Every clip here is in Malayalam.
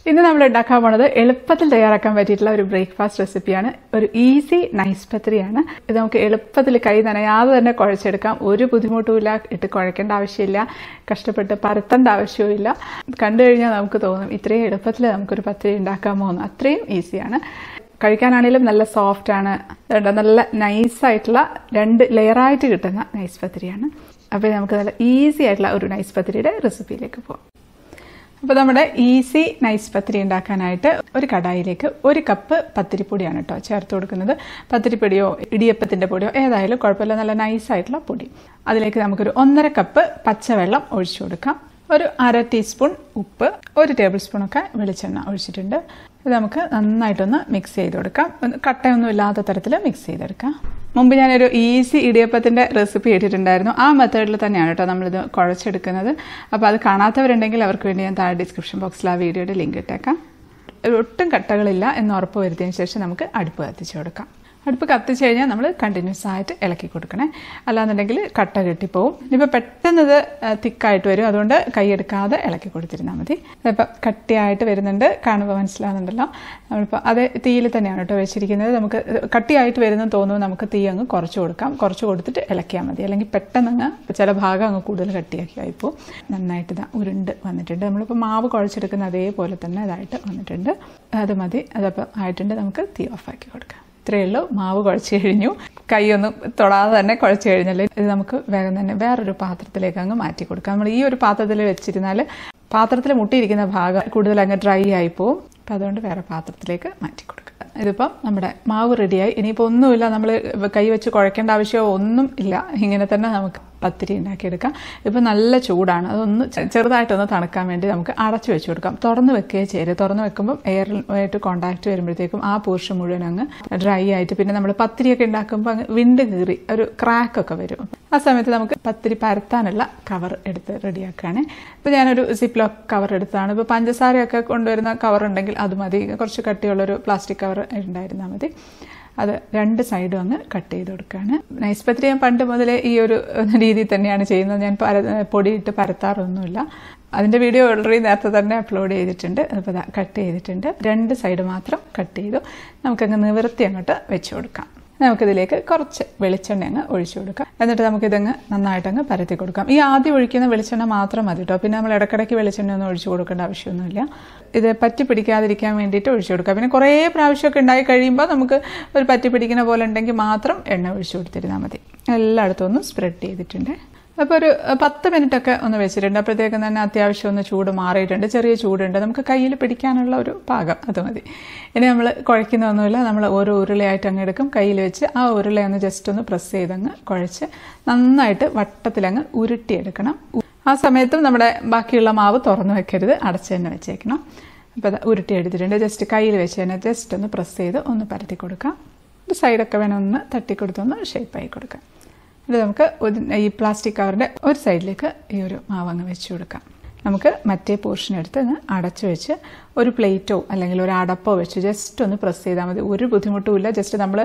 ഇന്ന് നമ്മൾ ഉണ്ടാക്കാൻ പോണത് എളുപ്പത്തിൽ തയ്യാറാക്കാൻ പറ്റിയിട്ടുള്ള ഒരു ബ്രേക്ക്ഫാസ്റ്റ് റെസിപ്പിയാണ് ഒരു ഈസി നൈസ് പത്രിയാണ് ഇത് നമുക്ക് എളുപ്പത്തിൽ കൈ നനയാതെ തന്നെ കുഴച്ചെടുക്കാം ഒരു ബുദ്ധിമുട്ടുമില്ല ഇട്ട് കുഴക്കേണ്ട ആവശ്യമില്ല കഷ്ടപ്പെട്ട് പരത്തേണ്ട ആവശ്യവുമില്ല കണ്ടു കഴിഞ്ഞാൽ നമുക്ക് തോന്നും ഇത്രയും എളുപ്പത്തിൽ നമുക്കൊരു പത്രി ഉണ്ടാക്കാമോ എന്ന് അത്രയും ഈസിയാണ് കഴിക്കാനാണെങ്കിലും നല്ല സോഫ്റ്റ് ആണ് അതുകൊണ്ട് നല്ല നൈസായിട്ടുള്ള രണ്ട് ലെയറായിട്ട് കിട്ടുന്ന നൈസ് പത്തിരിയാണ് അപ്പോൾ നമുക്ക് നല്ല ഈസി ആയിട്ടുള്ള ഒരു നൈസ് പത്തിരിയുടെ റെസിപ്പിയിലേക്ക് പോകാം അപ്പോൾ നമ്മുടെ ഈസി നൈസ് പത്തിരി ഉണ്ടാക്കാനായിട്ട് ഒരു കടായിലേക്ക് ഒരു കപ്പ് പത്തിരിപ്പൊടിയാണ് കേട്ടോ ചേർത്ത് കൊടുക്കുന്നത് പത്തിരിപ്പൊടിയോ ഇടിയപ്പത്തിൻ്റെ പൊടിയോ ഏതായാലും കുഴപ്പമില്ല നല്ല നൈസായിട്ടുള്ള പൊടി അതിലേക്ക് നമുക്കൊരു ഒന്നര കപ്പ് പച്ചവെള്ളം ഒഴിച്ചു കൊടുക്കാം ഒരു അര ടീസ്പൂൺ ഉപ്പ് ഒരു ടേബിൾ സ്പൂണൊക്കെ വെളിച്ചെണ്ണ ഒഴിച്ചിട്ടുണ്ട് ഇത് നമുക്ക് നന്നായിട്ടൊന്ന് മിക്സ് ചെയ്ത് കൊടുക്കാം കട്ടയൊന്നും ഇല്ലാത്ത തരത്തിൽ മിക്സ് ചെയ്തെടുക്കാം മുമ്പ് ഞാനൊരു ഈസി ഇടിയപ്പത്തിൻ്റെ റെസിപ്പി ഇട്ടിട്ടുണ്ടായിരുന്നു ആ മെത്തേഡിൽ തന്നെയാണ് കേട്ടോ നമ്മളിത് കുഴച്ചെടുക്കുന്നത് അപ്പോൾ അത് കാണാത്തവരുണ്ടെങ്കിൽ അവർക്ക് വേണ്ടി ഞാൻ താഴെ ഡിസ്ക്രിപ്ഷൻ ബോക്സിൽ ആ വീഡിയോയുടെ ലിങ്ക് ഇട്ടേക്കാം ഒട്ടും കട്ടകളില്ല എന്ന് ഉറപ്പ് വരുത്തിയതിന് ശേഷം നമുക്ക് അടുപ്പ് കത്തിച്ചു കൊടുക്കാം അടുപ്പ് കത്തിച്ച് കഴിഞ്ഞാൽ നമ്മൾ കണ്ടിന്യൂസ് ആയിട്ട് ഇളക്കി കൊടുക്കണേ അല്ലാന്നുണ്ടെങ്കിൽ കട്ട കെട്ടിപ്പോവും ഇനിയിപ്പോൾ പെട്ടെന്ന് ഇത് തിക്കായിട്ട് വരും അതുകൊണ്ട് കൈയെടുക്കാതെ ഇളക്കി കൊടുത്തിരുന്നാൽ മതി അതിപ്പോൾ കട്ടിയായിട്ട് വരുന്നുണ്ട് കാണുമ്പോൾ മനസ്സിലാകുന്നുണ്ടല്ലോ നമ്മളിപ്പോൾ അതേ തീയിൽ തന്നെയാണ് കേട്ടോ വെച്ചിരിക്കുന്നത് നമുക്ക് കട്ടിയായിട്ട് വരുന്നെന്ന് തോന്നുമ്പോൾ നമുക്ക് തീ അങ്ങ് കുറച്ച് കൊടുക്കാം കുറച്ച് കൊടുത്തിട്ട് ഇളക്കിയാൽ മതി അല്ലെങ്കിൽ പെട്ടെന്ന് അങ്ങ് ചില ഭാഗം അങ്ങ് കൂടുതൽ കട്ടിയാക്കി ആയിപ്പോൾ നന്നായിട്ട് ഇതാ ഉരുണ്ട് വന്നിട്ടുണ്ട് നമ്മളിപ്പോൾ മാവ് കുഴച്ചെടുക്കുന്ന അതേപോലെ തന്നെ ഇതായിട്ട് വന്നിട്ടുണ്ട് അത് മതി അതപ്പോൾ ആയിട്ടുണ്ട് നമുക്ക് തീ ഓഫാക്കി കൊടുക്കാം ഇത്രയേ ഉള്ളൂ മാവ് കുഴച്ച് കഴിഞ്ഞു കൈയൊന്നും തൊടാതെ തന്നെ കുഴച്ച് കഴിഞ്ഞാൽ ഇത് നമുക്ക് വേഗം തന്നെ വേറൊരു പാത്രത്തിലേക്ക് അങ്ങ് മാറ്റി കൊടുക്കാം നമ്മൾ ഈ ഒരു പാത്രത്തിൽ വെച്ചിരുന്നാൽ പാത്രത്തിൽ മുട്ടിയിരിക്കുന്ന ഭാഗം കൂടുതൽ അങ്ങ് ഡ്രൈ ആയി പോവും അപ്പം അതുകൊണ്ട് വേറെ പാത്രത്തിലേക്ക് മാറ്റി കൊടുക്കുക ഇതിപ്പം നമ്മുടെ മാവ് റെഡിയായി ഇനിയിപ്പോൾ ഒന്നുമില്ല നമ്മൾ കൈ വെച്ച് കുഴക്കേണ്ട ആവശ്യമോ ഒന്നും ഇല്ല ഇങ്ങനെ തന്നെ നമുക്ക് പത്തിരി ഉണ്ടാക്കിയെടുക്കാം ഇപ്പം നല്ല ചൂടാണ് അതൊന്ന് ചെറുതായിട്ടൊന്ന് തണുക്കാൻ വേണ്ടി നമുക്ക് അടച്ചു വെച്ച് കൊടുക്കാം തുറന്ന് വെക്കുകയെ ചെയ്യരുത് തുറന്ന് വെക്കുമ്പോൾ എയറുമായിട്ട് കോണ്ടാക്ട് വരുമ്പോഴത്തേക്കും ആ പോർഷൻ മുഴുവൻ അങ്ങ് ഡ്രൈ ആയിട്ട് പിന്നെ നമ്മൾ പത്തിരിയൊക്കെ ഉണ്ടാക്കുമ്പോൾ അങ്ങ് വിണ്ട് കീറി ഒരു ക്രാക്കൊക്കെ വരും ആ സമയത്ത് നമുക്ക് പത്തിരി പരത്താനുള്ള കവർ എടുത്ത് റെഡിയാക്കുകയാണ് ഇപ്പോൾ ഞാനൊരു സിപ്ലോക്ക് കവർ എടുത്താണ് ഇപ്പോൾ പഞ്ചസാരയൊക്കെ കൊണ്ടുവരുന്ന കവർ ഉണ്ടെങ്കിൽ അത് മതി കുറച്ച് കട്ടിയുള്ളൊരു പ്ലാസ്റ്റിക് കവർ ഉണ്ടായിരുന്നാൽ മതി അത് രണ്ട് സൈഡും അങ്ങ് കട്ട് ചെയ്ത് കൊടുക്കുകയാണ് നൈസ് പത്രി ഞാൻ പണ്ട് മുതലേ ഈ ഒരു രീതിയിൽ തന്നെയാണ് ചെയ്യുന്നത് ഞാൻ പര പൊടിയിട്ട് പരത്താറൊന്നുമില്ല അതിൻ്റെ വീഡിയോ ഓൾറെഡി നേരത്തെ തന്നെ അപ്ലോഡ് ചെയ്തിട്ടുണ്ട് അപ്പോൾ കട്ട് ചെയ്തിട്ടുണ്ട് രണ്ട് സൈഡ് മാത്രം കട്ട് ചെയ്തു നമുക്കങ്ങ് നിവൃത്തി അങ്ങോട്ട് വെച്ച് കൊടുക്കാം നമുക്കിതിലേക്ക് കുറച്ച് വെളിച്ചെണ്ണ അങ്ങ് ഒഴിച്ചു കൊടുക്കാം എന്നിട്ട് നമുക്കിതങ്ങ് നന്നായിട്ടങ്ങ് പരത്തി കൊടുക്കാം ഈ ആദ്യം ഒഴിക്കുന്ന വെളിച്ചെണ്ണ മാത്രം മതി കേട്ടോ പിന്നെ നമ്മൾ ഇടയ്ക്കിടയ്ക്ക് വെളിച്ചെണ്ണ ഒന്നും ഒഴിച്ചു കൊടുക്കേണ്ട ആവശ്യമൊന്നുമില്ല ഇത് പറ്റി പിടിക്കാതിരിക്കാൻ വേണ്ടിയിട്ട് ഒഴിച്ചു കൊടുക്കുക പിന്നെ കുറേ പ്രാവശ്യമൊക്കെ ഉണ്ടായി കഴിയുമ്പോൾ നമുക്ക് ഒരു പറ്റി പിടിക്കുന്ന പോലെ ഉണ്ടെങ്കിൽ മാത്രം എണ്ണ ഒഴിച്ചു കൊടുത്തിരുന്നാൽ മതി എല്ലായിടത്തും ഒന്ന് സ്പ്രെഡ് ചെയ്തിട്ടുണ്ട് അപ്പോൾ ഒരു പത്ത് മിനിറ്റൊക്കെ ഒന്ന് വെച്ചിട്ടുണ്ട് അപ്പോഴത്തേക്കും തന്നെ അത്യാവശ്യം ഒന്ന് ചൂട് മാറിയിട്ടുണ്ട് ചെറിയ ചൂടുണ്ട് നമുക്ക് കയ്യിൽ പിടിക്കാനുള്ള ഒരു പാകം അത് മതി ഇനി നമ്മൾ കുഴയ്ക്കുന്നൊന്നുമില്ല നമ്മൾ ഓരോ ഉരുളയായിട്ട് അങ്ങ് എടുക്കും കയ്യിൽ വെച്ച് ആ ഉരുള ഒന്ന് ജസ്റ്റ് ഒന്ന് പ്രസ് ചെയ്തങ്ങ് കുഴച്ച് നന്നായിട്ട് വട്ടത്തിലങ്ങ് ഉരുട്ടിയെടുക്കണം ആ സമയത്തും നമ്മുടെ ബാക്കിയുള്ള മാവ് തുറന്നു വെക്കരുത് അടച്ച് തന്നെ വെച്ചേക്കണം അപ്പോൾ അത് ഉരുട്ടി എടുത്തിട്ടുണ്ട് ജസ്റ്റ് കയ്യിൽ വെച്ച് തന്നെ ജസ്റ്റ് ഒന്ന് പ്രസ് ചെയ്ത് ഒന്ന് പരത്തി കൊടുക്കാം ഒരു സൈഡൊക്കെ വേണം ഒന്ന് തട്ടിക്കൊടുത്തൊന്ന് ഷേപ്പായി കൊടുക്കാം ഇത് നമുക്ക് ഈ പ്ലാസ്റ്റിക് കവറിൻ്റെ ഒരു സൈഡിലേക്ക് ഈ ഒരു മാവ് അങ്ങ് വെച്ച് കൊടുക്കാം നമുക്ക് മറ്റേ പോർഷൻ എടുത്ത് ഒന്ന് അടച്ചു വെച്ച് ഒരു പ്ലേറ്റോ അല്ലെങ്കിൽ ഒരു അടപ്പോ വെച്ച് ജസ്റ്റ് ഒന്ന് പ്രസ് ചെയ്താൽ മതി ഒരു ബുദ്ധിമുട്ടുമില്ല ജസ്റ്റ് നമ്മൾ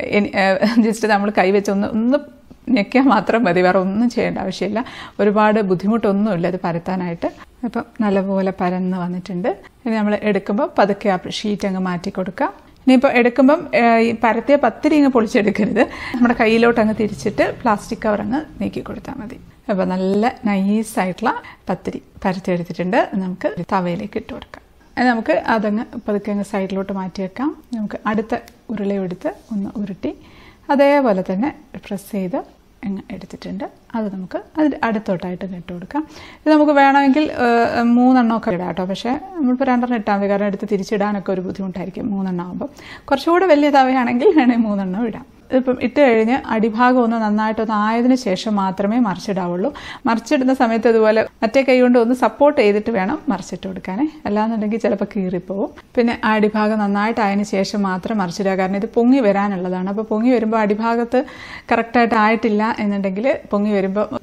ജസ്റ്റ് നമ്മൾ കൈ വെച്ച് ഒന്ന് ഒന്ന് ഞെക്കിയാൽ മാത്രം മതി വേറെ ഒന്നും ചെയ്യേണ്ട ആവശ്യമില്ല ഒരുപാട് ബുദ്ധിമുട്ടൊന്നുമില്ല ഇത് പരത്താനായിട്ട് അപ്പം നല്ലപോലെ പരന്ന് വന്നിട്ടുണ്ട് ഇനി നമ്മൾ എടുക്കുമ്പോൾ പതുക്കെ ആ ഷീറ്റ് അങ്ങ് മാറ്റി കൊടുക്കാം ഇനിയിപ്പോൾ എടുക്കുമ്പം ഈ പരത്തിയ പത്തിരി അങ്ങ് പൊളിച്ചെടുക്കരുത് നമ്മുടെ കയ്യിലോട്ട് അങ്ങ് തിരിച്ചിട്ട് പ്ലാസ്റ്റിക് കവർ അങ്ങ് നീക്കി കൊടുത്താൽ മതി അപ്പോൾ നല്ല നൈസായിട്ടുള്ള പത്തിരി പരത്തിയെടുത്തിട്ടുണ്ട് നമുക്ക് തവയിലേക്ക് ഇട്ട് കൊടുക്കാം നമുക്ക് അതങ്ങ് പതുക്കെ അങ്ങ് സൈഡിലോട്ട് മാറ്റി വെക്കാം നമുക്ക് അടുത്ത ഉരുളയെടുത്ത് ഒന്ന് ഉരുട്ടി അതേപോലെ തന്നെ പ്രസ് ചെയ്ത് അങ്ങ് എടുത്തിട്ടുണ്ട് അത് നമുക്ക് അതിൽ അടുത്തോട്ടായിട്ട് ഇട്ട് കൊടുക്കാം ഇത് നമുക്ക് വേണമെങ്കിൽ മൂന്നെണ്ണമൊക്കെ ഇടാം കേട്ടോ പക്ഷേ നമ്മളിപ്പോൾ രണ്ടെണ്ണം ഇട്ടാൽ മതി കാരണം എടുത്ത് തിരിച്ചിടാനൊക്കെ ഒരു ബുദ്ധിമുട്ടായിരിക്കും മൂന്നെണ്ണം ആകുമ്പോൾ കുറച്ചുകൂടെ വലിയ തവയാണെങ്കിൽ വേണമെങ്കിൽ മൂന്നെണ്ണം ഇടാം ഇപ്പം ഇട്ട് കഴിഞ്ഞ് അടിഭാഗം ഒന്ന് നന്നായിട്ടൊന്ന് ആയതിനു ശേഷം മാത്രമേ മറിച്ചിടാവുള്ളൂ മറിച്ചിടുന്ന സമയത്ത് ഇതുപോലെ മറ്റേ കൈ കൊണ്ട് ഒന്ന് സപ്പോർട്ട് ചെയ്തിട്ട് വേണം മറിച്ചിട്ട് കൊടുക്കാനേ അല്ലാന്നുണ്ടെങ്കിൽ ചിലപ്പോൾ കീറിപ്പോവും പിന്നെ അടിഭാഗം നന്നായിട്ട് ആയതിനു ശേഷം മാത്രം മറിച്ചിടുക കാരണം ഇത് പൊങ്ങി വരാനുള്ളതാണ് അപ്പോൾ പൊങ്ങി വരുമ്പോൾ അടിഭാഗത്ത് കറക്റ്റായിട്ട് ആയിട്ടില്ല എന്നുണ്ടെങ്കിൽ പൊങ്ങി വരുമ്പോൾ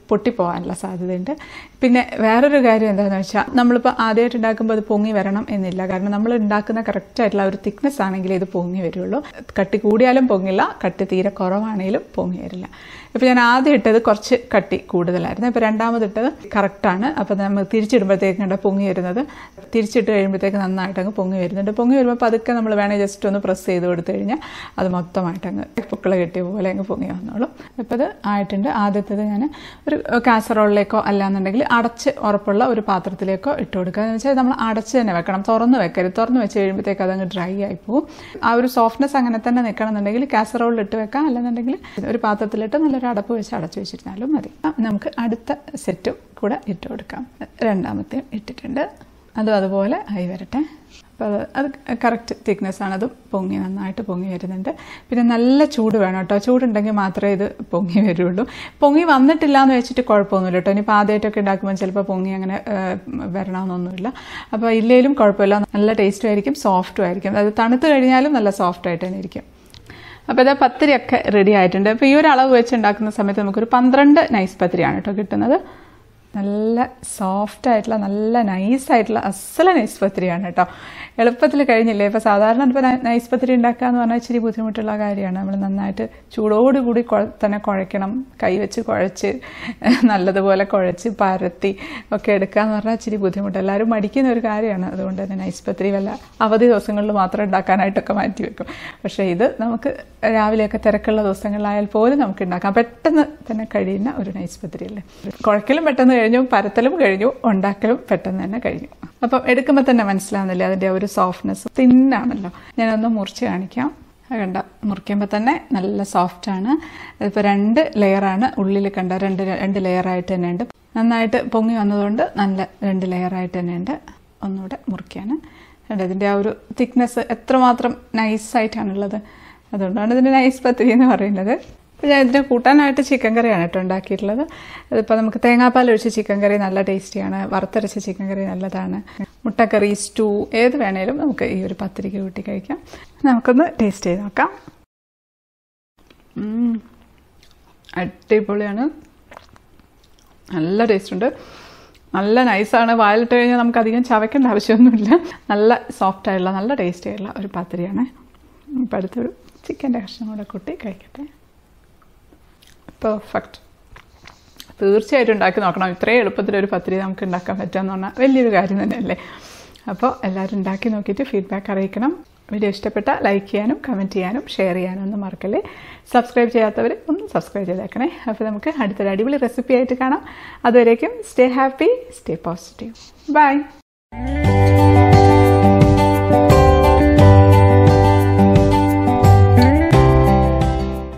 പൊട്ടിപ്പോകാനുള്ള സാധ്യതയുണ്ട് പിന്നെ വേറൊരു കാര്യം എന്താണെന്ന് വെച്ചാൽ നമ്മളിപ്പോൾ ആദ്യമായിട്ട് ഉണ്ടാക്കുമ്പോൾ അത് പൊങ്ങി വരണം എന്നില്ല കാരണം നമ്മൾ ഉണ്ടാക്കുന്ന കറക്റ്റ് ആയിട്ടുള്ള ഒരു തിക്നെസ് ആണെങ്കിൽ ഇത് പൊങ്ങി വരുള്ളൂ കട്ടി കൂടിയാലും പൊങ്ങില്ല കട്ടി തീരെ കുറവാണെങ്കിലും പൊങ്ങി വരില്ല ഇപ്പോൾ ഞാൻ ആദ്യം ഇട്ടത് കുറച്ച് കട്ടി കൂടുതലായിരുന്നു ഇപ്പോൾ രണ്ടാമത് ഇട്ടത് കറക്റ്റാണ് അപ്പോൾ നമ്മൾ തിരിച്ചിടുമ്പോഴത്തേക്ക് കണ്ട പൊങ്ങി വരുന്നത് തിരിച്ചിട്ട് കഴിയുമ്പോഴത്തേക്ക് നന്നായിട്ട് അങ്ങ് പൊങ്ങി വരുന്നുണ്ട് പൊങ്ങി വരുമ്പോൾ പതുക്കെ നമ്മൾ വേണേൽ ജസ്റ്റ് ഒന്ന് പ്രസ് ചെയ്ത് കൊടുത്തു കഴിഞ്ഞാൽ അത് മൊത്തമായിട്ട് അങ്ങ് പുക്കള കെട്ടിയ പോലെ അങ്ങ് പൊങ്ങി വന്നോളും ഇപ്പോൾ ഇത് ആയിട്ടുണ്ട് ആദ്യത്തേത് ഞാൻ ഒരു കാസറോളിലേക്കോ അല്ലാന്നുണ്ടെങ്കിൽ അടച്ച് ഉറപ്പുള്ള ഒരു പാത്രത്തിലേക്കോ ഇട്ട് കൊടുക്കുക എന്ന് വെച്ചാൽ നമ്മൾ അടച്ച് തന്നെ വെക്കണം തുറന്ന് വെക്കരുത് തുറന്ന് വെച്ച് കഴിയുമ്പോഴത്തേക്ക് അതങ്ങ് ഡ്രൈ ആയി പോകും ആ ഒരു സോഫ്റ്റ്നെസ് അങ്ങനെ തന്നെ നിൽക്കണം എന്നുണ്ടെങ്കിൽ കാസറോളിൽ ഇട്ട് വെക്കാം അല്ലെന്നുണ്ടെങ്കിൽ ഒരു പാത്രത്തിലിട്ട് നല്ലൊരു അടപ്പ് വെച്ച് അടച്ചു വെച്ചിരുന്നാലും മതി നമുക്ക് അടുത്ത സെറ്റും കൂടെ ഇട്ട് കൊടുക്കാം രണ്ടാമത്തെയും ഇട്ടിട്ടുണ്ട് അതും അതുപോലെ ആയി വരട്ടെ അപ്പോൾ അത് അത് കറക്റ്റ് തിക്നെസ് ആണ് അതും പൊങ്ങി നന്നായിട്ട് പൊങ്ങി വരുന്നുണ്ട് പിന്നെ നല്ല ചൂട് വേണം കേട്ടോ ചൂടുണ്ടെങ്കിൽ മാത്രമേ ഇത് പൊങ്ങി വരുള്ളൂ പൊങ്ങി വന്നിട്ടില്ല എന്ന് വെച്ചിട്ട് കുഴപ്പമൊന്നുമില്ല കേട്ടോ ഇനിയിപ്പോൾ ആദ്യമായിട്ടൊക്കെ ഉണ്ടാക്കുമ്പോൾ ചിലപ്പോൾ പൊങ്ങി അങ്ങനെ വരണമെന്നൊന്നുമില്ല അപ്പോൾ ഇല്ലേലും കുഴപ്പമില്ല നല്ല ടേസ്റ്റും ആയിരിക്കും സോഫ്റ്റും ആയിരിക്കും അത് തണുത്ത് കഴിഞ്ഞാലും നല്ല സോഫ്റ്റ് ആയിട്ട് തന്നെ ഇരിക്കും അപ്പോൾ ഇതാ പത്തിരിയൊക്കെ റെഡി ആയിട്ടുണ്ട് അപ്പോൾ ഈ ഒരു അളവ് വെച്ച് ഉണ്ടാക്കുന്ന സമയത്ത് നമുക്കൊരു പന്ത്രണ്ട് നൈസ് പത്തിരിയാണ് കേട്ടോ കിട്ടുന്നത് നല്ല സോഫ്റ്റ് ആയിട്ടുള്ള നല്ല നൈസായിട്ടുള്ള അസല നൈസ് പത്തിരിയാണ് കേട്ടോ എളുപ്പത്തിൽ കഴിഞ്ഞില്ലേ ഇപ്പോൾ സാധാരണ ഇപ്പോൾ നൈസ് പത്തിരി ഉണ്ടാക്കുക എന്ന് പറഞ്ഞാൽ ഇച്ചിരി ബുദ്ധിമുട്ടുള്ള കാര്യമാണ് നമ്മൾ നന്നായിട്ട് ചൂടോടുകൂടി തന്നെ കുഴയ്ക്കണം കൈ വെച്ച് കുഴച്ച് നല്ലതുപോലെ കുഴച്ച് പരത്തി ഒക്കെ എടുക്കുക എന്ന് പറഞ്ഞാൽ ഇച്ചിരി ബുദ്ധിമുട്ട് എല്ലാവരും മടിക്കുന്ന ഒരു കാര്യമാണ് അതുകൊണ്ട് തന്നെ നൈസ് പത്തിരി വല്ല അവധി ദിവസങ്ങളിൽ മാത്രം ഉണ്ടാക്കാനായിട്ടൊക്കെ മാറ്റി വെക്കും പക്ഷേ ഇത് നമുക്ക് രാവിലെയൊക്കെ തിരക്കുള്ള ദിവസങ്ങളിലായാൽ പോലും നമുക്ക് ഉണ്ടാക്കാം പെട്ടെന്ന് തന്നെ കഴിയുന്ന ഒരു നൈസ് പത്തിരി അല്ലേ കുഴക്കലും പെട്ടെന്ന് കഴിഞ്ഞു പരത്തലും കഴിഞ്ഞു ഉണ്ടാക്കലും പെട്ടെന്ന് തന്നെ കഴിഞ്ഞു അപ്പം എടുക്കുമ്പോൾ തന്നെ മനസ്സിലാവുന്നില്ല അതിൻ്റെ ഒരു സോഫ്റ്റ്നെസ് തിന്നാണല്ലോ ഞാനൊന്ന് മുറിച്ച് കാണിക്കാം കണ്ട മുറിക്കുമ്പോൾ തന്നെ നല്ല സോഫ്റ്റാണ് ഇതിപ്പോൾ രണ്ട് ലെയറാണ് ഉള്ളിൽ കണ്ട രണ്ട് രണ്ട് ലെയറായിട്ട് തന്നെ ഉണ്ട് നന്നായിട്ട് പൊങ്ങി വന്നതുകൊണ്ട് നല്ല രണ്ട് ലെയറായിട്ട് തന്നെ ഉണ്ട് ഒന്നുകൂടെ മുറിക്കാൻ കണ്ട ഇതിൻ്റെ ആ ഒരു തിക്നെസ് എത്രമാത്രം നൈസായിട്ടാണുള്ളത് അതുകൊണ്ടാണ് ഇതിൻ്റെ നൈസ് പത്തിരി എന്ന് പറയുന്നത് അപ്പോൾ ഞാൻ ഇതിന് കൂട്ടാനായിട്ട് ചിക്കൻ കറിയാണ് കേട്ടോ ഉണ്ടാക്കിയിട്ടുള്ളത് അതിപ്പോൾ നമുക്ക് തേങ്ങാപ്പാൽ ഒഴിച്ച് ചിക്കൻ കറി നല്ല ടേസ്റ്റിയാണ് വറുത്തരച്ച ചിക്കൻ കറി നല്ലതാണ് മുട്ടക്കറി സ്റ്റൂ ഏത് വേണേലും നമുക്ക് ഈ ഒരു പത്തിരിക്ക് കൂട്ടി കഴിക്കാം നമുക്കൊന്ന് ടേസ്റ്റ് ചെയ്ത് നോക്കാം അടിപൊളിയാണ് നല്ല ടേസ്റ്റ് ഉണ്ട് നല്ല നൈസാണ് വായിലിട്ട് കഴിഞ്ഞാൽ നമുക്ക് അധികം ചവയ്ക്കേണ്ട ആവശ്യമൊന്നുമില്ല നല്ല സോഫ്റ്റ് ആയിട്ടുള്ള നല്ല ടേസ്റ്റി ആയിട്ടുള്ള ഒരു പത്തിരിയാണ് ഇപ്പം അടുത്തൊരു ചിക്കൻ്റെ കഷ്ണം കൂടെ കൂട്ടി കഴിക്കട്ടെ പെർഫെക്റ്റ് തീർച്ചയായിട്ടും ഉണ്ടാക്കി നോക്കണം ഇത്രയും എളുപ്പത്തിൽ ഒരു പത്തിരി നമുക്ക് ഉണ്ടാക്കാൻ പറ്റുമെന്ന് പറഞ്ഞാൽ വലിയൊരു കാര്യം തന്നെയല്ലേ അപ്പോൾ എല്ലാവരും ഉണ്ടാക്കി നോക്കിയിട്ട് ഫീഡ്ബാക്ക് അറിയിക്കണം വീഡിയോ ഇഷ്ടപ്പെട്ട ലൈക്ക് ചെയ്യാനും കമൻറ്റ് ചെയ്യാനും ഷെയർ ചെയ്യാനും ഒന്നും മറക്കല്ലേ സബ്സ്ക്രൈബ് ചെയ്യാത്തവർ ഒന്ന് സബ്സ്ക്രൈബ് ചെയ്തേക്കണേ അപ്പോൾ നമുക്ക് അടുത്തൊരു അടിപൊളി റെസിപ്പി ആയിട്ട് കാണാം അതുവരേക്കും stay happy stay positive by